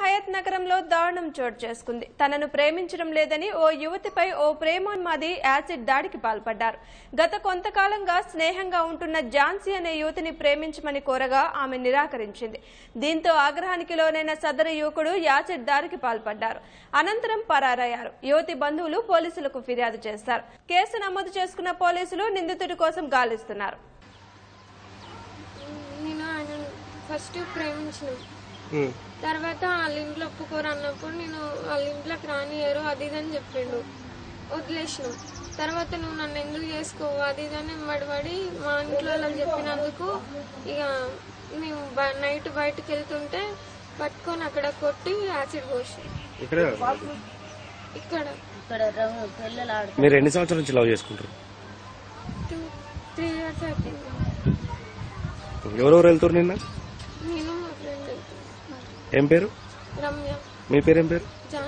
హయత్ నగరంలో దారుణం చోటు చేసుకుంది తనను ప్రేమించడం లేదని ఓ యువతిపై ఓ ప్రేమోన్మాది యాసిడ్ దాడికి పాల్పడ్డారు గత కొంతకాలంగా స్నేహంగా ఉంటున్న ఝాన్సీ అనే యువతిని ప్రేమించమని కోరగా ఆమె నిరాకరించింది దీంతో ఆగ్రహానికి లోనైన సదరు యువకుడు యాసిడ్ దాడికి పాల్పడ్డారు అనంతరం పరారయ్యారు యువతి బంధువులు పోలీసులకు ఫిర్యాదు చేశారు కేసు నమోదు చేసుకున్న పోలీసులు నిందితుడి కోసం గాలిస్తున్నారు నేను ఆయన ఫస్ట్ ప్రేమించిన తర్వాత వాళ్ళ ఇంట్లో ఒప్పుకోరు అన్నప్పుడు నేను వాళ్ళ ఇంట్లోకి రానియరు అది ఇది అని చెప్పిండు వదిలేసిన తర్వాత నువ్వు నన్ను ఎందుకు చేసుకోవు అది ఇది అని వెంబడి మా ఇంట్లో వాళ్ళకి చెప్పినందుకు ఇక మేము బ- నైట్ బయటకు వెళ్తుంటే పట్టుకొని అక్కడ కొట్టి యాసిడ్ పోసి ఇక్కడ ఇక్కడ ఇక్కడ రంగు పిల్లలు ఆడుతారు మీరు ఎన్ని సంవత్సరాల నుంచి లవ్ చేసుకుంటారు టూ త్రీ ఇయర్స్ అయిపోయింది ఎవరెవరు వెళ్తారు నిన్న నేను మా ఫ్రెండ్ ఏం పేరు రమ్య మీ పేరు ఏం పేరు జాన్